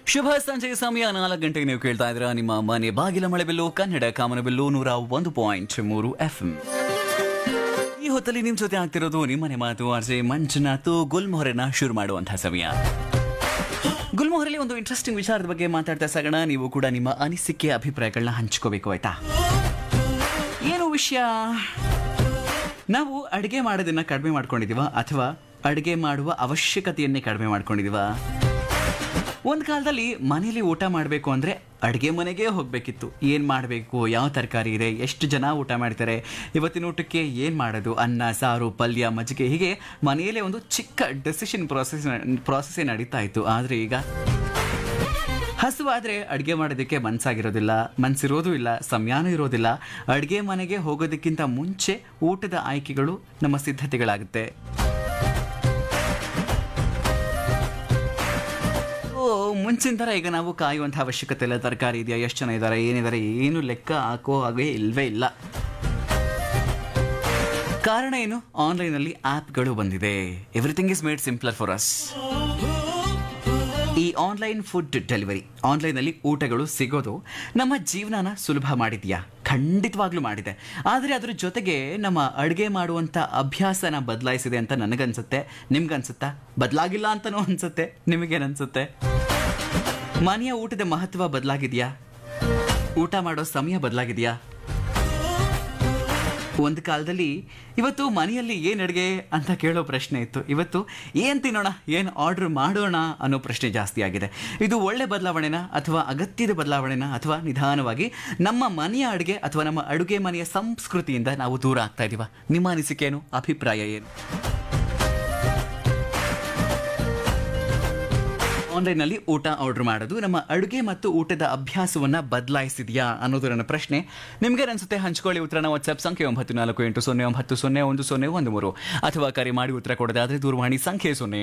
ಶುಭ ಸಂಜೆ ಸಮಯ ನಾಲ್ಕು ಗಂಟೆಗೆ ನೀವು ಕೇಳ್ತಾ ಇದ್ರ ನಿಮ್ಮ ಮನೆ ಬಾಗಿಲ ಮಳೆಬಿಲ್ಲು ಕನ್ನಡ ಕಾಮನಬಿಲ್ಲು ನೂರ ಒಂದು ಪಾಯಿಂಟ್ ಮೂರು ಎಫ್ ಈ ಹೊತ್ತಲ್ಲಿ ನಿಮ್ ಜೊತೆ ಆಗ್ತಿರೋದು ನಿಮ್ಮನೆ ಮಾತು ಆರ್ಜೆ ಮಂಜುನಾಥ್ ಗುಲ್ಮೊಹರನ್ನ ಶುರು ಮಾಡುವಂತಹ ಸಮಯ ಗುಲ್ಮೊಹರಲ್ಲಿ ಒಂದು ಇಂಟ್ರೆಸ್ಟಿಂಗ್ ವಿಚಾರದ ಬಗ್ಗೆ ಮಾತಾಡ್ತಾ ಸಾಗೋಣ ನೀವು ಕೂಡ ನಿಮ್ಮ ಅನಿಸಿಕೆ ಅಭಿಪ್ರಾಯಗಳನ್ನ ಹಂಚ್ಕೋಬೇಕು ಆಯ್ತಾ ಏನು ವಿಷಯ ನಾವು ಅಡುಗೆ ಮಾಡೋದನ್ನ ಕಡಿಮೆ ಮಾಡ್ಕೊಂಡಿದೀವ ಅಥವಾ ಅಡುಗೆ ಮಾಡುವ ಅವಶ್ಯಕತೆಯನ್ನೇ ಕಡಿಮೆ ಮಾಡ್ಕೊಂಡಿದೀವ ಒಂದು ಕಾಲದಲ್ಲಿ ಮನೇಲಿ ಊಟ ಮಾಡಬೇಕು ಅಂದರೆ ಅಡುಗೆ ಮನೆಗೆ ಹೋಗಬೇಕಿತ್ತು ಏನು ಮಾಡಬೇಕು ಯಾವ ತರಕಾರಿ ಇದೆ ಎಷ್ಟು ಜನ ಊಟ ಮಾಡ್ತಾರೆ ಇವತ್ತಿನ ಊಟಕ್ಕೆ ಏನು ಮಾಡೋದು ಅನ್ನ ಸಾರು ಪಲ್ಯ ಮಜ್ಜಿಗೆ ಹೀಗೆ ಮನೆಯಲ್ಲೇ ಒಂದು ಚಿಕ್ಕ ಡೆಸಿಷನ್ ಪ್ರಾಸೆಸ್ ಪ್ರಾಸೆಸ್ಸೇ ನಡೀತಾ ಇತ್ತು ಆದರೆ ಈಗ ಹಸುವಾದ್ರೆ ಅಡುಗೆ ಮಾಡೋದಕ್ಕೆ ಮನ್ಸಾಗಿರೋದಿಲ್ಲ ಮನ್ಸಿರೋದು ಇಲ್ಲ ಸಮಯಾನೂ ಇರೋದಿಲ್ಲ ಅಡುಗೆ ಮನೆಗೆ ಹೋಗೋದಕ್ಕಿಂತ ಮುಂಚೆ ಊಟದ ಆಯ್ಕೆಗಳು ನಮ್ಮ ಸಿದ್ಧತೆಗಳಾಗುತ್ತೆ ಓ ಮುಂಚಿನ ಥರ ಈಗ ನಾವು ಕಾಯುವಂಥ ಅವಶ್ಯಕತೆ ಇಲ್ಲ ತರಕಾರಿ ಇದೆಯಾ ಎಷ್ಟು ಜನ ಇದ್ದಾರೆ ಏನಿದ್ದಾರೆ ಏನು ಲೆಕ್ಕ ಹಾಕೋ ಹಾಗೆ ಇಲ್ವೇ ಇಲ್ಲ ಕಾರಣ ಏನು ಆನ್ಲೈನಲ್ಲಿ ಆ್ಯಪ್ಗಳು ಬಂದಿದೆ everything is made simpler for us ಈ ಆನ್ಲೈನ್ ಫುಡ್ ಡೆಲಿವರಿ ಆನ್ಲೈನಲ್ಲಿ ಊಟಗಳು ಸಿಗೋದು ನಮ್ಮ ಜೀವನನ ಸುಲಭ ಮಾಡಿದ್ಯಾ ಖಂಡಿತವಾಗ್ಲೂ ಮಾಡಿದೆ ಆದರೆ ಅದರ ಜೊತೆಗೆ ನಮ್ಮ ಅಡುಗೆ ಮಾಡುವಂಥ ಅಭ್ಯಾಸನ ಬದಲಾಯಿಸಿದೆ ಅಂತ ನನಗನ್ಸುತ್ತೆ ನಿಮ್ಗನ್ಸುತ್ತಾ ಬದಲಾಗಿಲ್ಲ ಅಂತನೂ ಅನ್ಸುತ್ತೆ ನಿಮಗೇನನ್ಸುತ್ತೆ ಮನೆಯ ಊಟದ ಮಹತ್ವ ಬದಲಾಗಿದೆಯಾ ಊಟ ಮಾಡೋ ಸಮಯ ಬದಲಾಗಿದೆಯಾ ಒಂದು ಕಾಲದಲ್ಲಿ ಇವತ್ತು ಮನೆಯಲ್ಲಿ ಏನು ಅಡುಗೆ ಅಂತ ಕೇಳೋ ಪ್ರಶ್ನೆ ಇತ್ತು ಇವತ್ತು ಏನು ತಿನ್ನೋಣ ಏನು ಆರ್ಡರ್ ಮಾಡೋಣ ಅನ್ನೋ ಪ್ರಶ್ನೆ ಜಾಸ್ತಿ ಆಗಿದೆ ಇದು ಒಳ್ಳೆ ಬದಲಾವಣೆನಾ ಅಥವಾ ಅಗತ್ಯದ ಬದಲಾವಣೆನಾ ಅಥವಾ ನಿಧಾನವಾಗಿ ನಮ್ಮ ಮನೆಯ ಅಡುಗೆ ಅಥವಾ ನಮ್ಮ ಅಡುಗೆ ಮನೆಯ ಸಂಸ್ಕೃತಿಯಿಂದ ನಾವು ದೂರ ಆಗ್ತಾ ಇದೀವ ನಿಮ್ಮ ಅನಿಸಿಕೆ ಏನು ಅಭಿಪ್ರಾಯ ಏನು ಆನ್ಲೈನ್ನಲ್ಲಿ ಊಟ ಆರ್ಡರ್ ಮಾಡೋದು ನಮ್ಮ ಅಡುಗೆ ಮತ್ತು ಊಟದ ಅಭ್ಯಾಸವನ್ನ ಬದಲಾಯಿಸಿದೆಯಾ ಅನ್ನೋದು ನನ್ನ ಪ್ರಶ್ನೆ ನಿಮ್ಗೆ ಅನ್ಸುತ್ತೆ ಹಂಚ್ಕೊಳ್ಳಿ ಉತ್ತರನ ವಾಟ್ಸ್ಆಪ್ ಸಂಖ್ಯೆ ಒಂಬತ್ತು ನಾಲ್ಕು ಎಂಟು ಸೊನ್ನೆ ಒಂಬತ್ತು ಸೊನ್ನೆ ಒಂದು ಸೊನ್ನೆ ಒಂದು ಮೂರು ಅಥವಾ ಕರೆ ಮಾಡಿ ಉತ್ತರ ಕೊಡೋದಾದ್ರೆ ದೂರವಾಣಿ ಸಂಖ್ಯೆ ಸೊನ್ನೆ